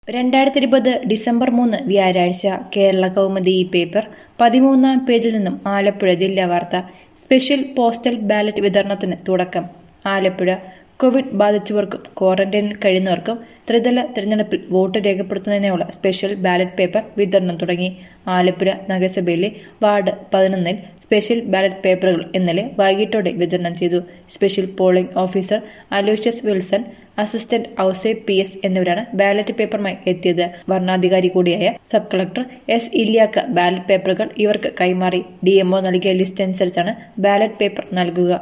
രണ്ടായിരത്തി ഇരുപത് ഡിസംബർ മൂന്ന് വ്യാഴാഴ്ച കേരള കൗമുദി ഈ പേപ്പർ പതിമൂന്നാം പേജിൽ നിന്നും ആലപ്പുഴ ജില്ലാ വാർത്ത സ്പെഷ്യൽ പോസ്റ്റൽ ബാലറ്റ് വിതരണത്തിന് തുടക്കം ആലപ്പുഴ കോവിഡ് ബാധിച്ചവർക്കും ക്വാറന്റൈനിൽ കഴിയുന്നവർക്കും ത്രിതല തിരഞ്ഞെടുപ്പിൽ വോട്ട് രേഖപ്പെടുത്തുന്നതിനുള്ള സ്പെഷ്യൽ ബാലറ്റ് പേപ്പർ വിതരണം തുടങ്ങി ആലപ്പുഴ നഗരസഭയിലെ വാർഡ് പതിനൊന്നിൽ സ്പെഷ്യൽ ബാലറ്റ് പേപ്പറുകൾ ഇന്നലെ വൈകിട്ടോടെ വിതരണം ചെയ്തു special polling officer Aloysius Wilson assistant ഔസേ പി എസ് എന്നിവരാണ് ബാലറ്റ് പേപ്പറുമായി എത്തിയത് വർണ്ണാധികാരി കൂടിയായ സബ് കളക്ടർ എസ് ഇല്യാക്ക ബാലറ്റ് പേപ്പറുകൾ ഇവർക്ക് കൈമാറി ഡിഎംഒ നൽകിയ ലിസ്റ്റ് അനുസരിച്ചാണ് ബാലറ്റ് പേപ്പർ നൽകുക